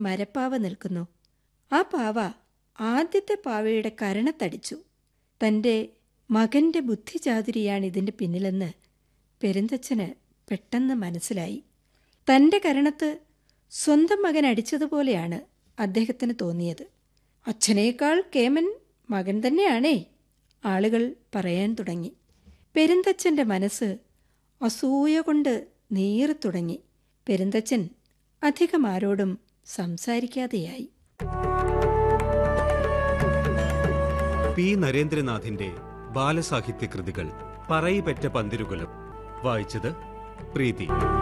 മരപ്പാവ നിൽക്കുന്നു ആ പാവ ആദ്യത്തെ പാവയുടെ കരണത്തടിച്ചു തൻ്റെ മകന്റെ ബുദ്ധിചാതുരിയാണ് ഇതിന്റെ പിന്നിലെന്ന് പെരുന്തച്ഛന് പെട്ടെന്ന് മനസ്സിലായി തന്റെ കരണത്ത് സ്വന്തം മകൻ അടിച്ചതുപോലെയാണ് അദ്ദേഹത്തിന് തോന്നിയത് അച്ഛനേക്കാൾ കേമൻ മകൻ തന്നെയാണേ ആളുകൾ പറയാൻ തുടങ്ങി പെരുന്തച്ഛന്റെ മനസ്സ് അസൂയ കൊണ്ട് നീറി തുടങ്ങി പെരുന്തച്ഛൻ അധികം ആരോടും സംസാരിക്കാതെയായി പി നരേന്ദ്രനാഥിന്റെ ബാലസാഹിത്യ കൃതികൾ പറയിപ്പറ്റ പന്തിരുകുലം വായിച്ചത് പ്രീതി